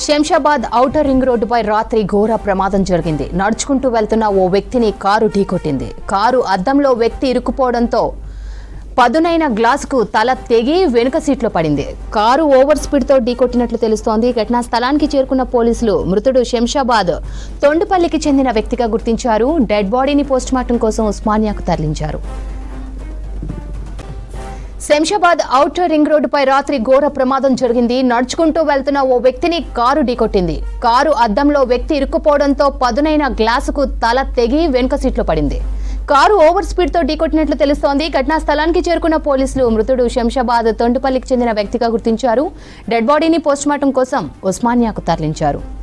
Shamshabad outer ring రోడ్డుపై రాత్రి ఘోర ప్రమాదం జరిగింది నడుచుకుంటూ వెళ్తున్న ఓ వ్యక్తిని కారు ఢీకొట్టింది కారు అద్దంలో వ్యక్తి ఇరుక్కుపోవడంతో పదునైన గ్లాసుకు తల తెగి వెనుక సీట్లో పడింది కారు ఓవర్ స్పీడ్తో ఢీకొట్టినట్లు తెలుస్తోంది ఘటనా స్థలానికి చేరుకున్న పోలీసులు మృతుడు శంషాబాద్ తొండుపల్లికి చెందిన వ్యక్తిగా గుర్తించారు డెడ్ బాడీని పోస్టుమార్టం కోసం ఉస్మానియాకు తరలించారు శంషాబాద్ ఔటర్ రింగ్ రోడ్డుపై రాత్రి ఘోర ప్రమాదం జరిగింది నడుచుకుంటూ వెళ్తున్న ఓ వ్యక్తిని కారు ఢీకొట్టింది కారు అద్దంలో వ్యక్తి ఇరుక్కుపోవడంతో పదునైన గ్లాసుకు తల తెగి వెనుక సీట్లో పడింది కారు ఓవర్ స్పీడ్ తో ఢీకొట్టినట్లు తెలుస్తోంది ఘటనా స్థలానికి చేరుకున్న పోలీసులు మృతుడు శంషాబాద్ తొండుపల్లికి చెందిన వ్యక్తిగా గుర్తించారు డెడ్ బాడీని పోస్టుమార్టం కోసం ఉస్మానియాకు తరలించారు